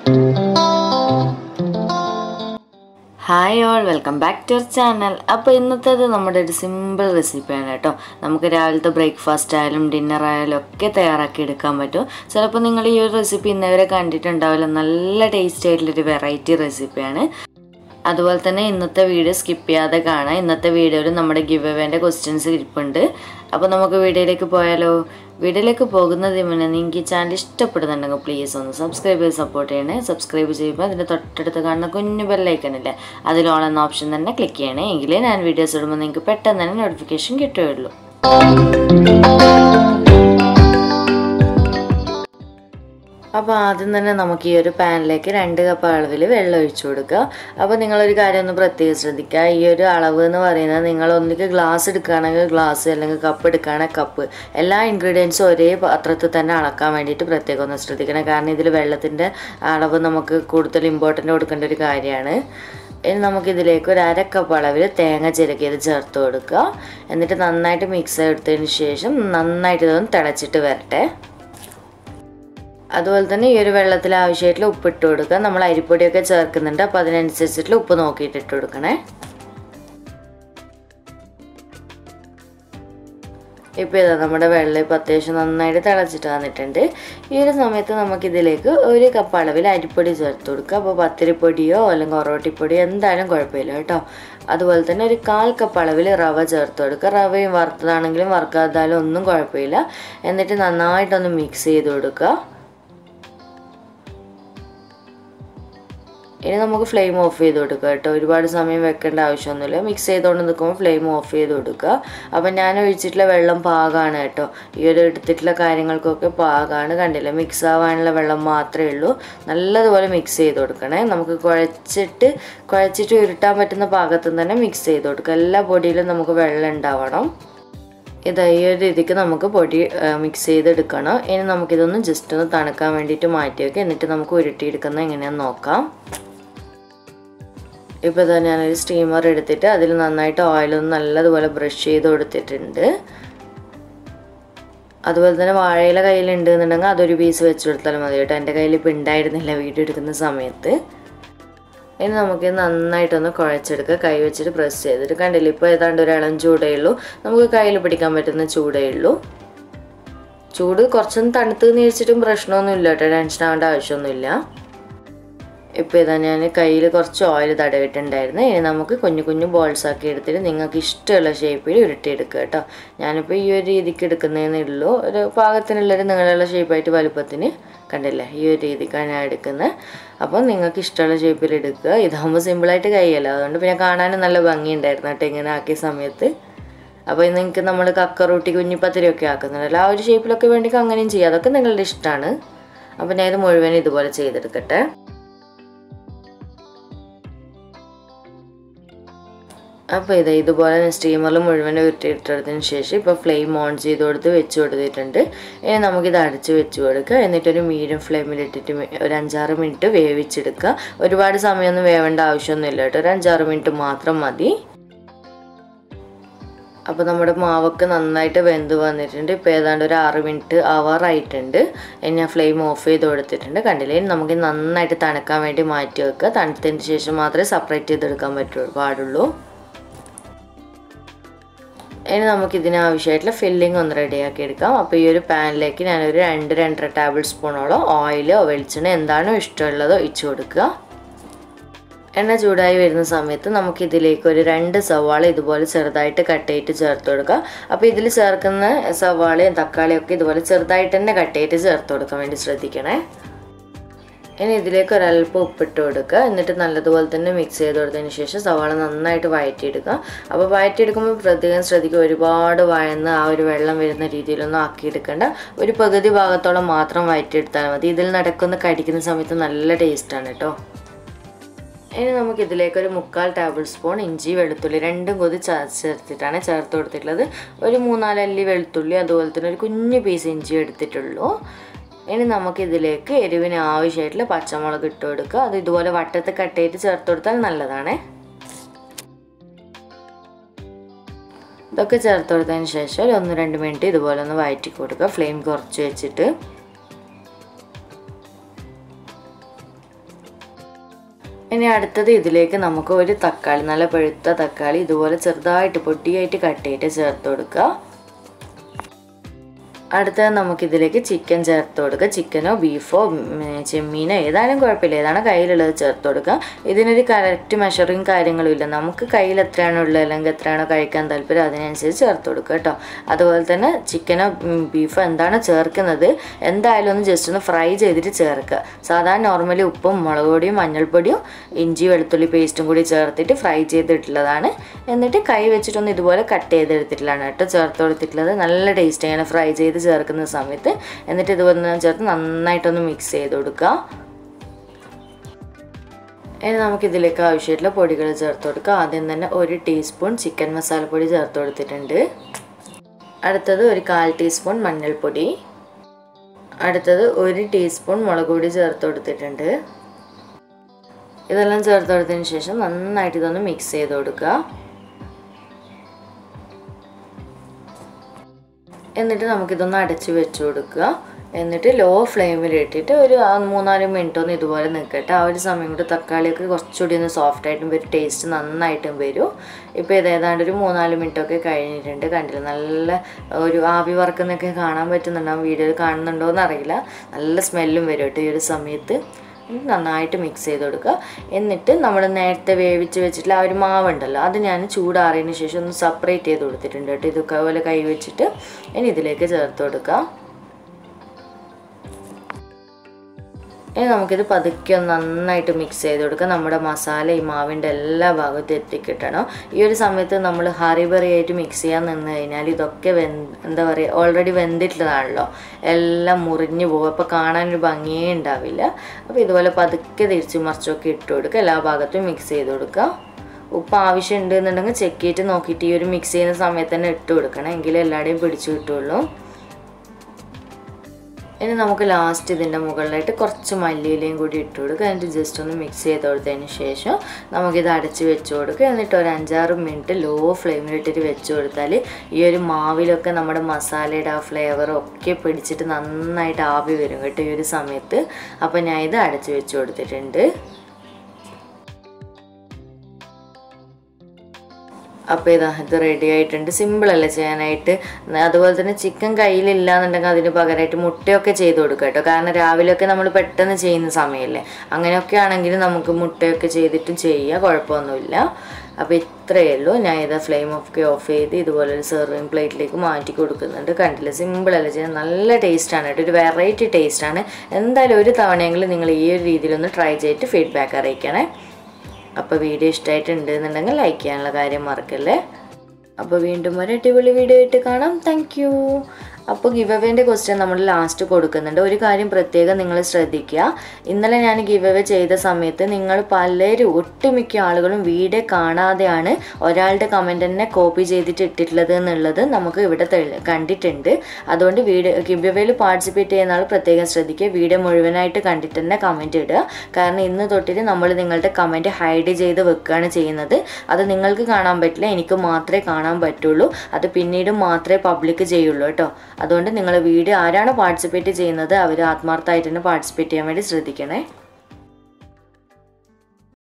hi all welcome back to our channel അപ്പോൾ ഇന്നത്തേത് നമ്മുടെ ഒരു സിമ്പിൾ റെസിപ്പിയാണ് കേട്ടോ നമുക്ക് രാവിലത്തെ ബ്രേക്ക്ഫാസ്റ്റ് ആയാലും ഡിന്നർ ആയാലും ഒക്കെ തയ്യാറാക്കി എടുക്കാൻ പറ്റും ചിലപ്പോൾ നിങ്ങൾ ഈ ഒരു റെസിപ്പി ഇന്നവരെ കണ്ടിട്ടുണ്ടാവില്ല നല്ല ടേസ്റ്റി ആയിട്ടുള്ളൊരു വെറൈറ്റി റെസിപ്പിയാണ് അതുപോലെ തന്നെ ഇന്നത്തെ വീഡിയോ സ്കിപ്പ് ചെയ്യാതെ കാണാം ഇന്നത്തെ വീഡിയോയിൽ നമ്മുടെ ഗിവ് അവേൻ്റെ ക്വസ്റ്റ്യൻസ് ഇരിപ്പുണ്ട് അപ്പോൾ നമുക്ക് വീഡിയോയിലേക്ക് പോയാലോ വീഡിയോയിലേക്ക് പോകുന്നതിന് മുന്നേ നിങ്ങൾക്ക് ഈ ചാനൽ ഇഷ്ടപ്പെടുന്നുണ്ടെങ്കിൽ പ്ലീസ് ഒന്ന് സബ്സ്ക്രൈബ് ചെയ്ത് സപ്പോർട്ട് ചെയ്യണേ സബ്സ്ക്രൈബ് ചെയ്യുമ്പോൾ അതിൻ്റെ തൊട്ടടുത്ത് കാണുന്ന കുഞ്ഞു ബെല്ലൈക്കണില്ലേ അതിൽ ഓൺ എന്ന ഓപ്ഷൻ തന്നെ ക്ലിക്ക് ചെയ്യണേ എങ്കിലേ ഞാൻ വീഡിയോസ് ഇടുമ്പോൾ നിങ്ങൾക്ക് പെട്ടെന്ന് തന്നെ നോട്ടിഫിക്കേഷൻ കിട്ടുകയുള്ളൂ അപ്പോൾ ആദ്യം തന്നെ നമുക്ക് ഈ ഒരു പാനിലേക്ക് രണ്ട് കപ്പ് അളവിൽ വെള്ളം ഒഴിച്ചു കൊടുക്കുക അപ്പോൾ നിങ്ങളൊരു കാര്യം ഒന്ന് പ്രത്യേകം ശ്രദ്ധിക്കുക ഈ ഒരു അളവ് എന്ന് പറയുന്നത് നിങ്ങൾ ഒന്നിക്ക് ഗ്ലാസ് എടുക്കുകയാണെങ്കിൽ ഗ്ലാസ് അല്ലെങ്കിൽ കപ്പ് എടുക്കുകയാണെങ്കിൽ കപ്പ് എല്ലാ ഇൻഗ്രീഡിയൻസും ഒരേ പാത്രത്തിൽ തന്നെ അളക്കാൻ വേണ്ടിയിട്ട് പ്രത്യേകം ഒന്ന് ശ്രദ്ധിക്കണം കാരണം ഇതിൽ വെള്ളത്തിൻ്റെ അളവ് നമുക്ക് കൂടുതൽ ഇമ്പോർട്ടൻ്റ് കൊടുക്കേണ്ട ഒരു കാര്യമാണ് ഇനി നമുക്കിതിലേക്ക് ഒരു അര കപ്പ് അളവിൽ തേങ്ങ ചിരക്കിയത് ചേർത്ത് കൊടുക്കുക എന്നിട്ട് നന്നായിട്ട് മിക്സ് എടുത്തതിന് ശേഷം നന്നായിട്ട് ഇതൊന്ന് തിളച്ചിട്ട് വരട്ടെ അതുപോലെ തന്നെ ഈ ഒരു വെള്ളത്തിൽ ആവശ്യമായിട്ടുള്ള ഉപ്പ് ഇട്ട് കൊടുക്കുക നമ്മൾ അരിപ്പൊടിയൊക്കെ ചേർക്കുന്നുണ്ട് അപ്പോൾ അതിനനുസരിച്ചിട്ടുള്ള ഉപ്പ് നോക്കിയിട്ട് ഇട്ട് കൊടുക്കണേ ഇപ്പോൾ ഇതാ നമ്മുടെ വെള്ളം ഇപ്പോൾ അത്യാവശ്യം നന്നായിട്ട് തിളച്ചിട്ട് വന്നിട്ടുണ്ട് ഈ ഒരു സമയത്ത് നമുക്കിതിലേക്ക് ഒരു കപ്പ് അളവിൽ അരിപ്പൊടി ചേർത്ത് കൊടുക്കുക അപ്പോൾ പത്തിരിപ്പൊടിയോ അല്ലെങ്കിൽ ഒറോട്ടിപ്പൊടിയോ എന്തായാലും കുഴപ്പമില്ല കേട്ടോ അതുപോലെ തന്നെ ഒരു കാൽ കപ്പ് അളവിൽ റവ ചേർത്ത് കൊടുക്കുക റവയും വറുത്തതാണെങ്കിലും വറുക്കാതായാലും ഒന്നും കുഴപ്പമില്ല എന്നിട്ട് നന്നായിട്ടൊന്ന് മിക്സ് ചെയ്ത് കൊടുക്കുക ഇനി നമുക്ക് ഫ്ലെയിം ഓഫ് ചെയ്ത് കൊടുക്കുക കേട്ടോ ഒരുപാട് സമയം വെക്കേണ്ട ആവശ്യമൊന്നുമില്ല മിക്സ് ചെയ്തുകൊണ്ട് നിൽക്കുമ്പോൾ ഫ്ലെയിം ഓഫ് ചെയ്ത് കൊടുക്കുക അപ്പം ഞാൻ ഒഴിച്ചിട്ടുള്ള വെള്ളം പാകമാണ് കേട്ടോ ഈ ഒരു എടുത്തിട്ടുള്ള കാര്യങ്ങൾക്കൊക്കെ പാകമാണ് കണ്ടില്ല മിക്സ് ആവാനുള്ള വെള്ളം മാത്രമേ ഉള്ളൂ നല്ലതുപോലെ മിക്സ് ചെയ്ത് കൊടുക്കണേ നമുക്ക് കുഴച്ചിട്ട് കുഴച്ചിട്ട് ഉരുട്ടാൻ പറ്റുന്ന പാകത്തിൽ തന്നെ മിക്സ് ചെയ്ത് കൊടുക്കുക എല്ലാ പൊടിയിലും നമുക്ക് വെള്ളം ഉണ്ടാവണം ഇത് ഈ ഒരു രീതിക്ക് നമുക്ക് പൊടി മിക്സ് ചെയ്തെടുക്കണം ഇനി നമുക്കിതൊന്ന് ജസ്റ്റ് ഒന്ന് തണുക്കാൻ വേണ്ടിയിട്ട് മാറ്റി വെക്കുക എന്നിട്ട് നമുക്ക് ഉരുട്ടിയെടുക്കുന്നത് എങ്ങനെയാണെന്ന് നോക്കാം ഇപ്പോൾ ഇതാ ഞാനൊരു സ്റ്റീമർ എടുത്തിട്ട് അതിൽ നന്നായിട്ട് ഓയിലൊന്ന് നല്ലതുപോലെ ബ്രഷ് ചെയ്ത് കൊടുത്തിട്ടുണ്ട് അതുപോലെ തന്നെ വാഴയില കയ്യിലുണ്ട് എന്നുണ്ടെങ്കിൽ അതൊരു പീസ് വെച്ച് കൊടുത്താൽ മതി കേട്ടോ എൻ്റെ കയ്യിൽ ഇപ്പോൾ ഉണ്ടായിരുന്നില്ല വീഡിയോ എടുക്കുന്ന സമയത്ത് ഇനി നമുക്ക് നന്നായിട്ടൊന്ന് കുഴച്ചെടുക്കുക കൈ വെച്ചിട്ട് പ്രസ് ചെയ്തിട്ട് കണ്ടില്ല ഇപ്പോൾ ഏതാണ്ട് ഒരു ഇളം ചൂടേ ഉള്ളൂ നമുക്ക് കയ്യിൽ പിടിക്കാൻ പറ്റുന്ന ചൂടേ ഉള്ളൂ ചൂട് കുറച്ചൊന്ന് തണുത്ത് നീച്ചിട്ടും പ്രശ്നമൊന്നുമില്ല കേട്ടോ ടെൻഷൻ ആവേണ്ട ആവശ്യമൊന്നുമില്ല ഇപ്പോൾ ഇതാ ഞാൻ കയ്യിൽ കുറച്ച് ഓയിൽ തടവിട്ടുണ്ടായിരുന്നു ഇനി നമുക്ക് കുഞ്ഞു കുഞ്ഞു ബോൾസ് ആക്കി എടുത്തിട്ട് നിങ്ങൾക്ക് ഇഷ്ടമുള്ള ഷേപ്പിൽ ഉരുട്ടിയെടുക്കുക കേട്ടോ ഞാനിപ്പോൾ ഈ ഒരു രീതിക്ക് എടുക്കുന്നതേ ഉള്ളൂ ഒരു പാകത്തിനുള്ളൊരു നീളമുള്ള ഷേപ്പായിട്ട് വലുപ്പത്തിന് കണ്ടില്ലേ ഈ ഒരു രീതിക്കാണ് ഞാൻ എടുക്കുന്നത് അപ്പോൾ നിങ്ങൾക്ക് ഇഷ്ടമുള്ള ഷേപ്പിൽ എടുക്കുക ഇതാകുമ്പോൾ സിമ്പിളായിട്ട് കഴിയല്ലോ അതുകൊണ്ട് പിന്നെ കാണാനും നല്ല ഭംഗിയുണ്ടായിരുന്നു കേട്ടോ ഇങ്ങനെ ആക്കിയ സമയത്ത് അപ്പോൾ നിങ്ങൾക്ക് നമ്മൾ കക്ക റൂട്ടി കുഞ്ഞിപ്പത്തിരിയൊക്കെ ആക്കുന്നുണ്ടല്ലോ ആ ഒരു ഷേപ്പിലൊക്കെ വേണ്ടിക്ക് അങ്ങനെയും ചെയ്യാം അതൊക്കെ നിങ്ങളുടെ ഇഷ്ടമാണ് അപ്പോൾ ഞാൻ ഇത് മുഴുവൻ ഇതുപോലെ ചെയ്തെടുക്കട്ടെ അപ്പോൾ ഇത് ഇതുപോലെ സ്റ്റീമറിൽ മുഴുവൻ ഉരുട്ടിയിട്ടെടുത്തതിന് ശേഷം ഇപ്പോൾ ഫ്ലെയിം ഓൺ ചെയ്ത് കൊടുത്ത് വെച്ച് കൊടുത്തിട്ടുണ്ട് ഇനി നമുക്കിത് അടച്ച് വെച്ച് കൊടുക്കുക എന്നിട്ടൊരു മീഡിയം ഫ്ലെയിമിൽ ഇട്ടിട്ട് ഒരു അഞ്ചാറ് മിനിറ്റ് വേവിച്ചെടുക്കുക ഒരുപാട് സമയമൊന്നും വേവേണ്ട ആവശ്യമൊന്നുമില്ല കേട്ടോ ഒരു അഞ്ചാറ് മിനിറ്റ് മാത്രം മതി അപ്പോൾ നമ്മുടെ മാവൊക്കെ നന്നായിട്ട് വെന്ത് വന്നിട്ടുണ്ട് ഇപ്പോൾ ഏതാണ്ട് ഒരു ആറ് മിനിറ്റ് ആവാറായിട്ടുണ്ട് ഇനി ഞാൻ ഫ്ലെയിം ഓഫ് ചെയ്ത് കൊടുത്തിട്ടുണ്ട് കണ്ടില്ലേ ഇനി നമുക്ക് നന്നായിട്ട് തണുക്കാൻ വേണ്ടി മാറ്റി വെക്കുക തണുത്തതിന് ശേഷം മാത്രമേ സെപ്പറേറ്റ് ചെയ്തെടുക്കാൻ പറ്റുള്ളൂ പാടുള്ളൂ ഇനി നമുക്ക് ഇതിനാവശ്യമായിട്ടുള്ള ഫില്ലിംഗ് ഒന്ന് റെഡിയാക്കി എടുക്കാം അപ്പോൾ ഈ ഒരു പാനിലേക്ക് ഞാനൊരു രണ്ട് രണ്ടര ടേബിൾ സ്പൂണോളം ഓയിലോ വെളിച്ചെണ്ണ എന്താണോ ഇഷ്ടമുള്ളതോ ഒഴിച്ചു കൊടുക്കുക എണ്ണ ചൂടായി വരുന്ന സമയത്ത് നമുക്ക് ഇതിലേക്ക് ഒരു രണ്ട് സവാള ഇതുപോലെ ചെറുതായിട്ട് കട്ട് ചെയ്തിട്ട് ചേർത്ത് കൊടുക്കുക അപ്പോൾ ഇതിൽ ചേർക്കുന്ന സവാളയും തക്കാളിയും ഒക്കെ ഇതുപോലെ ചെറുതായിട്ട് തന്നെ കട്ട് ചെയ്തിട്ട് ചേർത്ത് കൊടുക്കാൻ വേണ്ടി ശ്രദ്ധിക്കണേ ഇനി ഇതിലേക്ക് ഒരല്പം ഉപ്പിട്ട് കൊടുക്കുക എന്നിട്ട് നല്ലതുപോലെ തന്നെ മിക്സ് ചെയ്ത് കൊടുത്തതിന് ശേഷം സവാള നന്നായിട്ട് വഴറ്റിയെടുക്കുക അപ്പോൾ വഴറ്റിയെടുക്കുമ്പോൾ പ്രത്യേകം ശ്രദ്ധിക്കുക ഒരുപാട് വഴന്ന് ആ ഒരു വെള്ളം വരുന്ന രീതിയിലൊന്നും ആക്കിയെടുക്കേണ്ട ഒരു പകുതി ഭാഗത്തോളം മാത്രം വഴറ്റിയെടുത്താൽ മതി ഇതിൽ നടക്കുന്ന കടിക്കുന്ന സമയത്ത് നല്ല ടേസ്റ്റാണ് കേട്ടോ ഇനി നമുക്ക് ഇതിലേക്ക് ഒരു മുക്കാൽ ടേബിൾ സ്പൂൺ ഇഞ്ചി വെളുത്തുള്ളി രണ്ടും കൊതി ചേർത്തിട്ടാണ് ചേർത്ത് കൊടുത്തിട്ടുള്ളത് ഒരു മൂന്നാലല്ലി വെളുത്തുള്ളി അതുപോലെ തന്നെ ഒരു കുഞ്ഞു പീസ് ഇഞ്ചി എടുത്തിട്ടുള്ളൂ ഇനി നമുക്കിതിലേക്ക് എരിവിന് ആവശ്യമായിട്ടുള്ള പച്ചമുളക് ഇട്ട് കൊടുക്കുക അത് ഇതുപോലെ വട്ടത്ത് കട്ട് ചെയ്ത് ചേർത്ത് കൊടുത്താൽ നല്ലതാണ് ഇതൊക്കെ ചേർത്ത് കൊടുത്തതിന് ശേഷം ഒരു ഒന്ന് രണ്ട് മിനിറ്റ് ഇതുപോലെ ഒന്ന് വഴറ്റി കൊടുക്കുക ഫ്ലെയിം കുറച്ച് വെച്ചിട്ട് ഇനി അടുത്തത് ഇതിലേക്ക് നമുക്ക് ഒരു തക്കാളി നല്ല പഴുത്ത തക്കാളി ഇതുപോലെ ചെറുതായിട്ട് പൊട്ടിയായിട്ട് കട്ട് ചെയ്തിട്ട് ചേർത്ത് കൊടുക്കുക അടുത്തത് നമുക്കിതിലേക്ക് ചിക്കൻ ചേർത്ത് കൊടുക്കുക ചിക്കനോ ബീഫോ ചെമ്മീനോ ഏതായാലും കുഴപ്പമില്ല ഏതാണ് കയ്യിലുള്ളത് ചേർത്ത് കൊടുക്കുക ഇതിനൊരു കറക്റ്റ് മെഷറിങ് കാര്യങ്ങളും ഇല്ല നമുക്ക് കയ്യിൽ എത്രയാണോ ഉള്ളത് അല്ലെങ്കിൽ എത്രയാണോ കഴിക്കാൻ താല്പര്യം അതിനനുസരിച്ച് ചേർത്ത് കൊടുക്കുക കേട്ടോ അതുപോലെ തന്നെ ചിക്കനോ ബീഫോ എന്താണോ ചേർക്കുന്നത് എന്തായാലും ഒന്ന് ജസ്റ്റ് ഒന്ന് ഫ്രൈ ചെയ്തിട്ട് ചേർക്കുക സാധാരണ നോർമലി ഉപ്പും മുളക് പൊടിയും മഞ്ഞൾപ്പൊടിയും ഇഞ്ചി വെളുത്തുള്ളി പേസ്റ്റും കൂടി ചേർത്തിട്ട് ഫ്രൈ ചെയ്തിട്ടുള്ളതാണ് എന്നിട്ട് കൈ വെച്ചിട്ടൊന്ന് ഇതുപോലെ കട്ട് ചെയ്തെടുത്തിട്ടുള്ളതാണ് കേട്ടോ ചേർത്ത് കൊടുത്തിട്ടുള്ളത് നല്ല ടേസ്റ്റ് ഇങ്ങനെ ഫ്രൈ ചെയ്ത് ചേർക്കുന്ന സമയത്ത് എന്നിട്ട് ഇതുപോലെ ചേർത്ത് നന്നായിട്ടൊന്ന് മിക്സ് ചെയ്ത് കൊടുക്കുക ഇനി നമുക്ക് ഇതിലേക്ക് ആവശ്യമായിട്ടുള്ള പൊടികൾ ചേർത്ത് കൊടുക്കുക ആദ്യം തന്നെ ഒരു ടീസ്പൂൺ ചിക്കൻ മസാലപ്പൊടി ചേർത്ത് കൊടുത്തിട്ടുണ്ട് അടുത്തത് ഒരു കാൽ ടീസ്പൂൺ മഞ്ഞൾപ്പൊടി അടുത്തത് ഒരു ടീസ്പൂൺ മുളക് പൊടി ചേർത്ത് കൊടുത്തിട്ടുണ്ട് ഇതെല്ലാം ചേർത്ത് കൊടുത്തതിന് ശേഷം നന്നായിട്ട് ഇതൊന്ന് മിക്സ് ചെയ്ത് കൊടുക്കുക എന്നിട്ട് നമുക്കിതൊന്ന് അടച്ച് വെച്ച് കൊടുക്കുക എന്നിട്ട് ലോ ഫ്ലെയിമിൽ ഇട്ടിട്ട് ഒരു മൂന്നാല് മിനിറ്റ് ഒന്ന് ഇതുപോലെ നിൽക്കട്ടെ ആ ഒരു സമയം കൊണ്ട് തക്കാളിയൊക്കെ കുറച്ചുകൂടി ഒന്ന് സോഫ്റ്റ് ആയിട്ടും വരും ടേസ്റ്റ് നന്നായിട്ടും വരും ഇപ്പോൾ ഇത് ഏതാണ്ട് ഒരു മൂന്നാല് മിനിറ്റൊക്കെ കഴിഞ്ഞിട്ടുണ്ട് കണ്ടില്ല നല്ല ഒരു ആവി വറക്കുന്നൊക്കെ കാണാൻ പറ്റുന്നുണ്ടാവും വീഡിയോയിൽ കാണുന്നുണ്ടോ എന്നറിയില്ല നല്ല സ്മെല്ലും വരും കേട്ടോ ഈ ഒരു സമയത്ത് നന്നായിട്ട് മിക്സ് ചെയ്ത് കൊടുക്കുക എന്നിട്ട് നമ്മൾ നേരത്തെ വേവിച്ച് വെച്ചിട്ടുള്ള ആ ഒരു മാവുണ്ടല്ലോ അത് ഞാൻ ചൂടാറിയതിന് ശേഷം ഒന്ന് സെപ്പറേറ്റ് ചെയ്ത് കൊടുത്തിട്ടുണ്ട് കേട്ടോ ഇതൊക്കെ പോലെ കൈ വെച്ചിട്ട് ഇനി ഇതിലേക്ക് ചേർത്ത് കൊടുക്കുക ഇനി നമുക്കിത് പതുക്കെ ഒന്ന് നന്നായിട്ട് മിക്സ് ചെയ്ത് കൊടുക്കുക നമ്മുടെ മസാല ഈ മാവിൻ്റെ എല്ലാ ഭാഗത്തും എത്തിക്കിട്ടണം ഈ ഒരു സമയത്ത് നമ്മൾ ഹറിബറി ആയിട്ട് മിക്സ് ചെയ്യാൻ നിന്ന് കഴിഞ്ഞാൽ ഇതൊക്കെ വെ എന്താ പറയുക ഓൾറെഡി വെന്തിട്ടുള്ളതാണല്ലോ എല്ലാം മുറിഞ്ഞു പോകും അപ്പോൾ കാണാനൊരു ഭംഗിയേ ഉണ്ടാവില്ല അപ്പോൾ ഇതുപോലെ പതുക്കെ തിരിച്ചു മറിച്ചൊക്കെ ഇട്ട് കൊടുക്കുക എല്ലാ ഭാഗത്തും മിക്സ് ചെയ്ത് കൊടുക്കുക ഉപ്പ് ആവശ്യമുണ്ട് എന്നുണ്ടെങ്കിൽ ചെക്ക് ചെയ്തിട്ട് നോക്കിയിട്ട് ഈ ഒരു മിക്സ് ചെയ്യുന്ന സമയത്ത് തന്നെ ഇട്ട് കൊടുക്കണം എങ്കിലേ എല്ലാവരുടെയും പിടിച്ചു കിട്ടുള്ളൂ ഇനി നമുക്ക് ലാസ്റ്റ് ഇതിൻ്റെ മുകളിലായിട്ട് കുറച്ച് മല്ലിയിലയും കൂടി ഇട്ട് കൊടുക്കുക എന്നിട്ട് ജസ്റ്റ് ഒന്ന് മിക്സ് ചെയ്ത് കൊടുത്തതിന് ശേഷം നമുക്കിത് അടച്ച് വെച്ച് കൊടുക്കുക എന്നിട്ട് ഒരു അഞ്ചാറ് മിനിറ്റ് ലോ ഫ്ലെയിമിലിട്ടിട്ട് വെച്ച് കൊടുത്താൽ ഈ ഒരു മാവിലൊക്കെ നമ്മുടെ മസാലയുടെ ആ ഫ്ലേവറും ഒക്കെ പിടിച്ചിട്ട് നന്നായിട്ട് ആവി വരും കേട്ടോ ഈ ഒരു സമയത്ത് അപ്പോൾ ഞാൻ ഇത് അടച്ച് വെച്ച് കൊടുത്തിട്ടുണ്ട് അപ്പോൾ ഇതാ ഇത് റെഡി ആയിട്ടുണ്ട് സിമ്പിളല്ലേ ചെയ്യാനായിട്ട് അതുപോലെ തന്നെ ചിക്കൻ കയ്യിലില്ല എന്നുണ്ടെങ്കിൽ അതിന് പകരമായിട്ട് മുട്ടയൊക്കെ ചെയ്ത് കൊടുക്കുക കേട്ടോ കാരണം രാവിലെയൊക്കെ നമ്മൾ പെട്ടെന്ന് ചെയ്യുന്ന സമയമല്ലേ അങ്ങനെയൊക്കെ ആണെങ്കിൽ നമുക്ക് മുട്ടയൊക്കെ ചെയ്തിട്ടും ചെയ്യുക കുഴപ്പമൊന്നുമില്ല അപ്പോൾ ഇത്രയേ ഉള്ളൂ ഞാൻ ഇതാ ഫ്ലെയിം ഒക്കെ ഓഫ് ചെയ്ത് ഇതുപോലെ ഒരു സെർവിങ് പ്ലേറ്റിലേക്ക് മാറ്റി കൊടുക്കുന്നുണ്ട് കണ്ടില്ല സിമ്പിളല്ല ചെയ്യാൻ നല്ല ടേസ്റ്റാണ് കേട്ടോ ഒരു വെറൈറ്റി ടേസ്റ്റാണ് എന്തായാലും ഒരു തവണയെങ്കിലും നിങ്ങൾ ഈ ഒരു രീതിയിലൊന്ന് ട്രൈ ചെയ്തിട്ട് ഫീഡ്ബാക്ക് അറിയിക്കണേ അപ്പോൾ വീഡിയോ ഇഷ്ടമായിട്ടുണ്ട് എന്നുണ്ടെങ്കിൽ ലൈക്ക് ചെയ്യാനുള്ള കാര്യം മറക്കല്ലേ അപ്പോൾ വീണ്ടും ഒരു അടിപൊളി വീഡിയോ ആയിട്ട് കാണാം താങ്ക് അപ്പോൾ ഗിവ് അവേൻ്റെ ക്വസ്റ്റ്യൻ നമ്മൾ ലാസ്റ്റ് കൊടുക്കുന്നുണ്ട് ഒരു കാര്യം പ്രത്യേകം നിങ്ങൾ ശ്രദ്ധിക്കുക ഇന്നലെ ഞാൻ ഗിവ് അവേ ചെയ്ത സമയത്ത് നിങ്ങൾ പലരും ഒട്ടുമിക്ക ആളുകളും വീഡിയോ കാണാതെയാണ് ഒരാളുടെ കമൻറ്റ് തന്നെ കോപ്പി ചെയ്തിട്ട് ഇട്ടിട്ടുള്ളത് എന്നുള്ളത് നമുക്ക് ഇവിടെ തെളി- കണ്ടിട്ടുണ്ട് അതുകൊണ്ട് വീഡിയോ ഗിവ് അവേയിൽ പാർട്ടിസിപ്പേറ്റ് ചെയ്യുന്ന ആൾ പ്രത്യേകം ശ്രദ്ധിക്കുക വീഡിയോ മുഴുവനായിട്ട് കണ്ടിട്ട് തന്നെ കമൻറ്റ് ഇടുക കാരണം ഇന്ന് തൊട്ടിട്ട് നമ്മൾ നിങ്ങളുടെ കമൻറ്റ് ഹൈഡ് ചെയ്ത് വെക്കുകയാണ് ചെയ്യുന്നത് അത് നിങ്ങൾക്ക് കാണാൻ പറ്റില്ല എനിക്ക് മാത്രമേ കാണാൻ പറ്റുള്ളൂ അത് പിന്നീട് മാത്രമേ പബ്ലിക് ചെയ്യുള്ളൂ കേട്ടോ അതുകൊണ്ട് നിങ്ങൾ വീഡിയോ ആരാണ് പാർട്ടിസിപ്പേറ്റ് ചെയ്യുന്നത് അവർ ആത്മാർത്ഥമായിട്ട് തന്നെ പാർട്ടിസിപ്പേറ്റ് ചെയ്യാൻ വേണ്ടി ശ്രദ്ധിക്കണേ